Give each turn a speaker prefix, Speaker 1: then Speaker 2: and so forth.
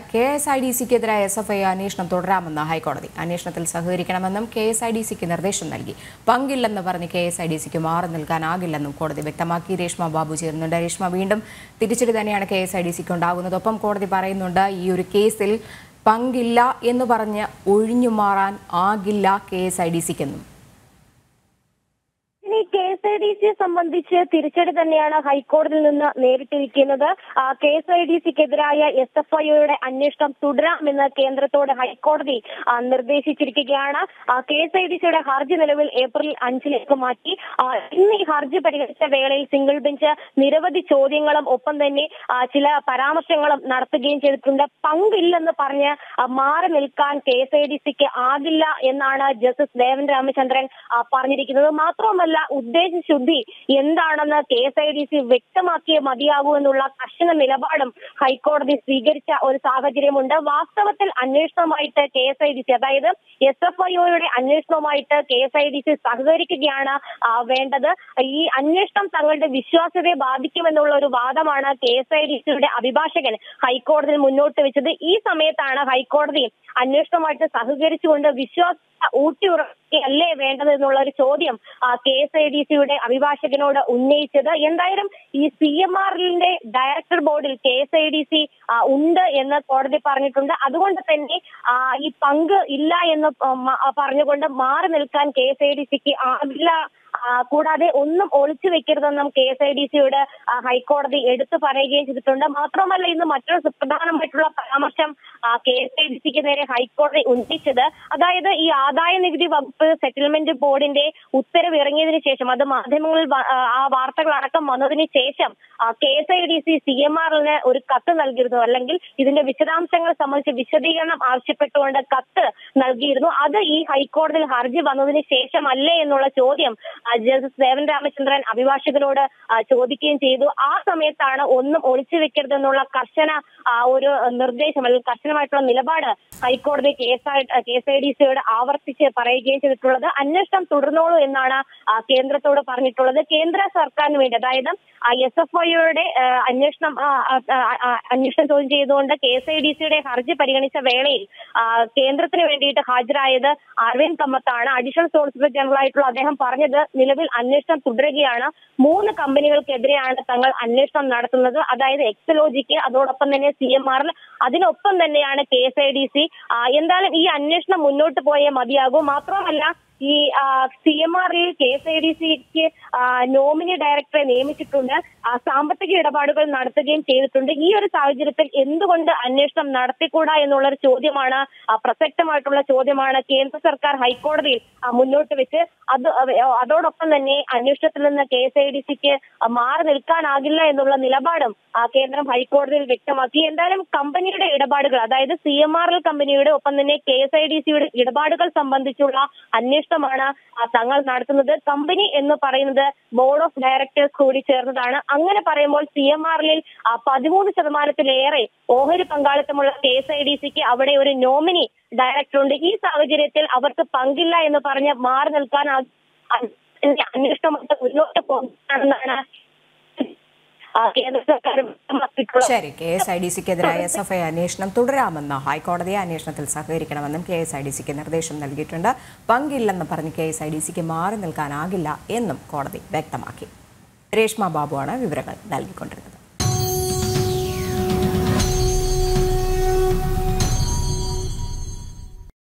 Speaker 1: K S I D സിക്കെതിരായ S F I അന്വേഷണം തുടരാമെന്ന് ഹൈക്കോടതി അന്വേഷണത്തിൽ സഹകരിക്കണമെന്നും കെ എസ് ഐ ഡി സിക്ക് നിർദ്ദേശം നൽകി പങ്കില്ലെന്ന് പറഞ്ഞ് കെ എസ് ഐ ഡി സിക്ക് മാറി നിൽക്കാനാകില്ലെന്നും കോടതി വ്യക്തമാക്കി രേഷ്മ ബാബു ചേരുന്നുണ്ട് രേഷ്മ വീണ്ടും തിരിച്ചടി തന്നെയാണ് കെ എസ് ഐ ഡി സിക്ക് ഉണ്ടാകുന്നത് ഒപ്പം കോടതി പറയുന്നുണ്ട് ഈ ഒരു കേസിൽ പങ്കില്ല എന്ന് പറഞ്ഞ് ഒഴിഞ്ഞു മാറാൻ ആകില്ല കെ എസ് ഐ ഡി സിക്കെന്നും
Speaker 2: ഇനി കെ എസ് ഐ ഡി സിയെ സംബന്ധിച്ച് തിരിച്ചടി തന്നെയാണ് ഹൈക്കോടതിയിൽ നിന്ന് നേരിട്ടിരിക്കുന്നത് കെ എസ് ഐ ഡി സിക്കെതിരായ എസ് എഫ് ഐയുടെ അന്വേഷണം തുടരാമെന്ന് കേന്ദ്രത്തോട് ഹൈക്കോടതി ആ, നിർദ്ദേശിച്ചിരിക്കുകയാണ് കെ എസ് ഐ ഡി സിയുടെ ഹർജി നിലവിൽ ഏപ്രിൽ അഞ്ചിലേക്ക് മാറ്റി ആ, ഇന്ന് ഈ ഹർജി പരിഗണിച്ച വേളയിൽ സിംഗിൾ ബെഞ്ച് നിരവധി ചോദ്യങ്ങളും ഒപ്പം തന്നെ ആ, ചില പരാമർശങ്ങളും നടത്തുകയും ചെയ്തിട്ടുണ്ട് പങ്കില്ലെന്ന് പറഞ്ഞ് ആ, മാറി നിൽക്കാൻ കെ എസ് ഐ ഡി സിക്ക് ആകില്ല എന്നാണ് ജസ്റ്റിസ് ദേവൻ രാമചന്ദ്രൻ ആ, പറഞ്ഞിരിക്കുന്നത് മാത്രവുമല്ല ഉദ്ദേശശുദ്ധി എന്താണെന്ന് K S I D C വ്യക്തമാക്കിയേ മതിയാകൂ എന്നുള്ള കർശന നിലപാടും ഹൈക്കോടതി സ്വീകരിച്ച ഒരു സാഹചര്യമുണ്ട് വാസ്തവത്തിൽ അന്വേഷണവുമായിട്ട് K S I D C അതായത് എസ് എഫ് ഐ ഒയുടെ അന്വേഷണവുമായിട്ട് K S I D C സഹകരിക്കുകയാണ് ആ, വേണ്ടത് ഈ അന്വേഷണം തങ്ങളുടെ വിശ്വാസ്യതയെ ബാധിക്കുമെന്നുള്ള ഒരു വാദമാണ് കെ എസ് ഐ ഡി സിയുടെ അഭിഭാഷകൻ ഹൈക്കോടതിയിൽ മുന്നോട്ട് വെച്ചത് ഈ സമയത്താണ് ഹൈക്കോടതി അന്വേഷണവുമായിട്ട് സഹകരിച്ചുകൊണ്ട് വിശ്വാസ ഊട്ടിയുറക്കുകയല്ലേ വേണ്ടത് എന്നുള്ള ഒരു ചോദ്യം കെ എസ് ഐ ഡി സിയുടെ അഭിഭാഷകനോട് ഉന്നയിച്ചത് എന്തായാലും ഈ സി എം ആറിന്റെ ഡയറക്ടർ ബോർഡിൽ K S I D C ഉണ്ട് എന്ന് കോടതി പറഞ്ഞിട്ടുണ്ട് അതുകൊണ്ട് തന്നെ ആ, ഈ പങ്ക് ഇല്ല എന്ന് ആ, മ- പറഞ്ഞുകൊണ്ട് മാറി നിൽക്കാൻ കെ എസ് ഐ ഡി സിക്ക് ആവില്ല ആ, കൂടാതെ ഒന്നും ഒളിച്ചു വെക്കരുതെന്നും കെ എസ് ഐ ഡി സിയോട് ഹൈക്കോടതി എടുത്തു പറയുകയും ചെയ്തിട്ടുണ്ട് മാത്രമല്ല ഇന്ന് മറ്റൊരു സുപ്രധാനമായിട്ടുള്ള പരാമർശം കെ എസ് ഐ ഡി സിക്ക് നേരെ ഹൈക്കോടതി ഉന്നയിച്ചത് അതായത് ഈ ആദായ നികുതി വകുപ്പ് സെറ്റിൽമെന്റ് ബോർഡിന്റെ ഉത്തരവ് ഇറങ്ങിയതിനു ശേഷം അത് മാധ്യമങ്ങളിൽ വ- ആ, ആ വാർത്തകൾ അടക്കം വന്നതിന് ശേഷം K S I D C C M ആറിന് ഒരു കത്ത് നൽകിയിരുന്നു അല്ലെങ്കിൽ ഇതിന്റെ വിശദാംശങ്ങൾ സംബന്ധിച്ച് വിശദീകരണം ആവശ്യപ്പെട്ടുകൊണ്ട് കത്ത് നൽകിയിരുന്നു അത് ഈ ഹൈക്കോടതിയിൽ ഹർജി വന്നതിന് ശേഷമല്ലേ എന്നുള്ള ചോദ്യം ആ, ജസ്റ്റിസ് ദേവൻ രാമചന്ദ്രൻ അഭിഭാഷകനോട് ആ, ചോദിക്കുകയും ചെയ്തു ആ സമയത്താണ് ഒന്നും ഒളിച്ചു വെക്കരുതെന്നുള്ള കർശന ആ, ഒരു നിർദ്ദേശം അല്ലെങ്കിൽ കർശനമായിട്ടുള്ള നിലപാട് ഹൈക്കോടതി case K S I D സിയോട് ആവർത്തിച്ച് പറയുകയും ചെയ്തിട്ടുള്ളത് അന്വേഷണം തുടർന്നോളൂ എന്നാണ് ആ, കേന്ദ്രത്തോട് പറഞ്ഞിട്ടുള്ളത് കേന്ദ്ര സർക്കാരിന് വേണ്ടി അതായത് എസ് എഫ് ഐയുടെ അന്വേഷണം ആ, ആ, ആ, ആ, അന്വേഷണം ചോദ്യം ചെയ്തുകൊണ്ട് കെ എസ് ഐ ഡി സിയുടെ ഹർജി പരിഗണിച്ച വേളയിൽ ആ, കേന്ദ്രത്തിന് വേണ്ടിയിട്ട് ഹാജരായത് അരവിന്ദ് കമ്മത്താണ് അഡീഷണൽ സോളിസിറ്റർ ജനറൽ ആയിട്ടുള്ള അദ്ദേഹം പറഞ്ഞത് നിലവിൽ അന്വേഷണം തുടരുകയാണ് മൂന്ന് കമ്പനികൾക്കെതിരെയാണ് തങ്ങൾ അന്വേഷണം നടത്തുന്നത് അതായത് എക്സലോജിക്ക് അതോടൊപ്പം തന്നെ സി എം ആറിൽ അതിനൊപ്പം തന്നെയാണ് K S I D C എന്തായാലും ഈ അന്വേഷണം മുന്നോട്ട് പോയേ മതിയാകൂ മാത്രമല്ല ഈ സി എം ആറിൽ കെ എസ് ഐ ഡി സിക്ക് നോമിനി ഡയറക്ടറെ നിയമിച്ചിട്ടുണ്ട് ആ, സാമ്പത്തിക ഇടപാടുകൾ നടത്തുകയും ചെയ്തിട്ടുണ്ട് ഈ ഒരു സാഹചര്യത്തിൽ എന്തുകൊണ്ട് അന്വേഷണം നടത്തിക്കൂടാ എന്നുള്ള ഒരു ചോദ്യമാണ് ആ, പ്രസക്തമായിട്ടുള്ള ചോദ്യമാണ് കേന്ദ്ര സർക്കാർ ഹൈക്കോടതിയിൽ ആ, മുന്നോട്ട് വെച്ച് അത് അവ- അതോടൊപ്പം തന്നെ അന്വേഷണത്തിൽ നിന്ന് കെ എസ് ഐ ഡി സിക്ക് മാറി നിൽക്കാനാകില്ല എന്നുള്ള നിലപാടും ആ, കേന്ദ്രം ഹൈക്കോടതിയിൽ വ്യക്തമാക്കി എന്തായാലും കമ്പനിയുടെ ഇടപാടുകൾ അതായത് സി എം ആർ എൽ കമ്പനിയുടെ ഒപ്പം തന്നെ കെ എസ് ഐ ഡി സിയുടെ ഇടപാടുകൾ സംബന്ധിച്ചുള്ള അന്വേഷണമാണ് ആ, തങ്ങൾ നടത്തുന്നത് കമ്പനി എന്ന് പറയുന്നത് ബോർഡ് ഓഫ് ഡയറക്ടേഴ്സ് കൂടി ചേർന്നതാണ് അങ്ങനെ പറയുമ്പോൾ സി എം ആറിൽ പതിമൂന്ന് ശതമാനത്തിലേറെ ഓഹരി പങ്കാളിത്തമുള്ള കെ എസ് ഐ ഡി സിക്ക് അവിടെ ഒരു നോമിനി ഡയറക്ടർ ഉണ്ട് ഈ സാഹചര്യത്തിൽ അവർക്ക് പങ്കില്ല എന്ന് പറഞ്ഞ് മാറി നിൽക്കാൻ ആ- അ- അന്വേഷണമായിട്ട് മുന്നോട്ട് പോകുകയാണെന്നാണ് ആ, കേന്ദ്ര സർക്കാർ വ്യക്തമാക്കിയിട്ടുള്ളത്
Speaker 1: ശരി കെ എസ് ഐ ഡി സിക്കെതിരായ എസ് എഫ് ഐ അന്വേഷണം തുടരാമെന്ന് ഹൈക്കോടതി അന്വേഷണത്തിൽ സഹകരിക്കണമെന്നും കെ എസ് ഐ ഡി സിക്ക് നിർദ്ദേശം നൽകിയിട്ടുണ്ട് പങ്കില്ലെന്ന് പറഞ്ഞ് കെ എസ് ഐ ഡി സിക്ക് മാറി നിൽക്കാനാകില്ല എന്നും കോടതി വ്യക്തമാക്കി രേഷ്മ ബാബുവാണ് വിവരങ്ങൾ നൽകിക്കൊണ്ടിരുന്നത്